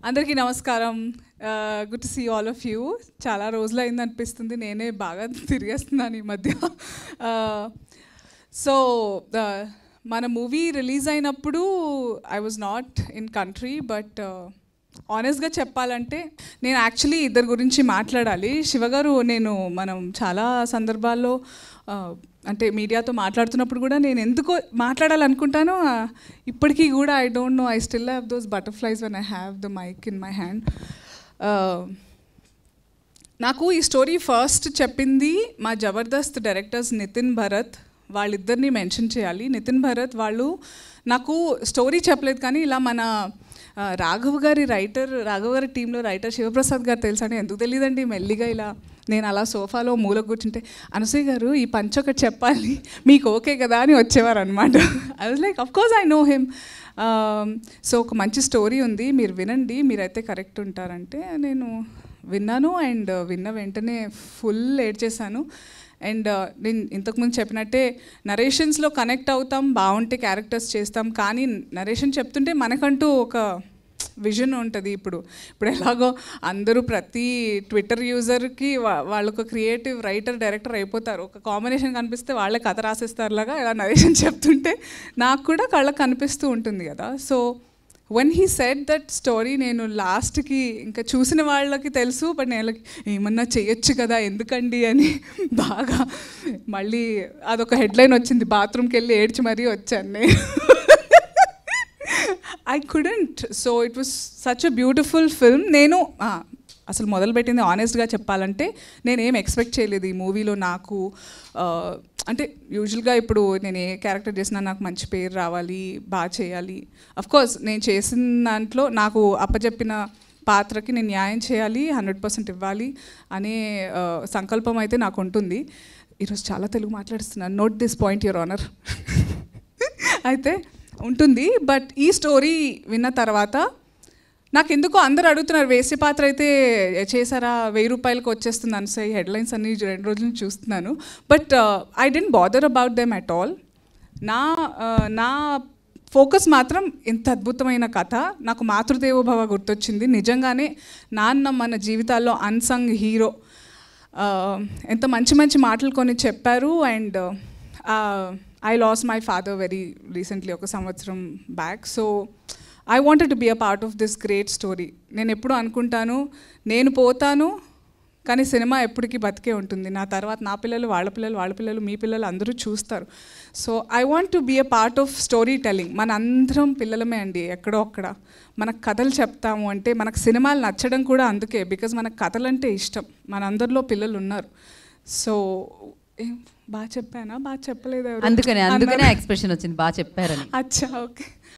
అందరికీ నమస్కారం good to see all of you చాలా రోజులు అయింది అనిపిస్తుంది నేనే బాగా తిరిగేస్తున్నాను ఈ మధ్య సో మన మూవీ రిలీజ్ అయినప్పుడు I was not in country but ఆనెస్ట్గా చెప్పాలంటే నేను యాక్చువల్లీ ఇద్దరి గురించి మాట్లాడాలి శివగారు నేను మనం చాలా సందర్భాల్లో ఆ, అంటే మీడియాతో మాట్లాడుతున్నప్పుడు కూడా నేను ఎందుకో మాట్లాడాలనుకుంటాను ఆ, ఇప్పటికీ కూడా I don't know I still have those butterflies when I have the mic in my hand నాకు ఈ స్టోరీ ఫస్ట్ చెప్పింది మా జబర్దస్త్ డైరెక్టర్స్ నితిన్ భరత్ వాళ్ళిద్దరిని మెన్షన్ చేయాలి నితిన్ భరత్ వాళ్ళు నాకు స్టోరీ చెప్పలేదు కానీ ఇలా మన ఆ, రాఘవ్ గారి రైటర్ రాఘవ్ గారి టీంలో రైటర్ శివప్రసాద్ గారు తెలుసా అని ఎందుకు తెలియదండి మెల్లిగా ఇలా నేను అలా సోఫాలో మూల కూర్చుంటే అనసూయ గారు ఈ పంచ ఒకటి చెప్పాలి మీకు ఓకే కదా అని వచ్చేవారు అనమాట I was like of course I know him so ఒక మంచి స్టోరీ ఉంది మీరు వినండి మీరైతే కరెక్ట్ ఉంటారంటే నేను విన్నాను అండ్ విన్న వెంటనే ఫుల్ ఏడ్ చేశాను అండ్ నేను ఇంతకుముందు చెప్పినట్టే నరేషన్స్లో కనెక్ట్ అవుతాం బాగుంటే క్యారెక్టర్స్ చేస్తాం కానీ నరేషన్ చెప్తుంటే మనకంటూ ఒక విజన్ ఉంటుంది ఇప్పుడు ఇప్పుడు ఎలాగో అందరూ ప్రతి ట్విట్టర్ యూజర్కి వాళ్ళొక క్రియేటివ్ రైటర్ డైరెక్టర్ అయిపోతారు ఒక కాంబినేషన్ కనిపిస్తే వాళ్ళే కథ రాసేస్తారులాగా ఇలా నరేషన్ చెప్తుంటే నాకు కూడా కళ్ళకు కనిపిస్తూ ఉంటుంది కదా so when he said that story నేను లాస్ట్కి ఇంకా చూసిన వాళ్ళకి తెలుసు బట్ నేను ఏమన్నా చేయొచ్చు కదా ఎందుకండి అని బాగా మళ్ళీ అదొక హెడ్లైన్ వచ్చింది బాత్రూమ్కి వెళ్ళి ఏడ్చి మరీ వచ్చాను నేను I couldn't so it was such a beautiful film నేను ఆ, అసలు మొదలుపెట్టింది ఆనెస్ట్గా చెప్పాలంటే నేను ఏం ఎక్స్పెక్ట్ చేయలేదు ఈ మూవీలో నాకు ఆ, అంటే యూజువల్గా ఇప్పుడు నేను ఏ క్యారెక్టర్ చేసినా నాకు మంచి పేరు రావాలి బాగా చేయాలి కోర్స్ నేను చేసిన దాంట్లో నాకు అప్పచెప్పిన పాత్రకి నేను న్యాయం చేయాలి హండ్రెడ్ పర్సెంట్ ఇవ్వాలి అనే ఆ, సంకల్పం అయితే నాకు ఉంటుంది ఈరోజు చాలా తెలుగు మాట్లాడుతున్నాను note this point your honour అయితే ఉంటుంది బట్ ఈ స్టోరీ విన్న తర్వాత నాకు ఎందుకో అందరు అడుగుతున్నారు వేసే పాత్ర అయితే చేశారా వెయ్యి రూపాయలకు వచ్చేస్తుంది అనిసే హెడ్లైన్స్ అన్ని రెండు రోజుల నుంచి చూస్తున్నాను but I didn't bother about them at all నా uh, నా ఫోకస్ మాత్రం ఇంత అద్భుతమైన కథ నాకు మాతృదేవోభవ గుర్తొచ్చింది నిజంగానే నాన్న మన జీవితాల్లో అన్సంగ్ హీరో ఎంత మంచి మంచి మాటలు కొన్ని చెప్పారు and I lost my father very recently ఒక సంవత్సరం back so I wanted to be a part of this great story నేను ఎప్పుడు అనుకుంటాను నేను పోతాను కానీ సినిమా ఎప్పటికీ బతికే ఉంటుంది నా తర్వాత నా పిల్లలు వాళ్ళ పిల్లలు వాళ్ళ పిల్లలు మీ పిల్లలు అందరూ చూస్తారు so I want to be a part of story telling మన అందరం పిల్లలమే అండి ఎక్కడో అక్కడ మనకు కథలు చెప్తాము అంటే మనకు సినిమాలు నచ్చడం కూడా అందుకే బికాజ్ మనకు కథలు అంటే ఇష్టం మన అందరిలో పిల్లలు ఉన్నారు సో ఏం బాగా చెప్పానా బాగా చెప్పలేదు ఎవరు? అందుకనే అందుకనే అన్నారు. ఎక్స్ప్రెషన్ వచ్చింది బాగా చెప్పారని అచ్చా ఓకే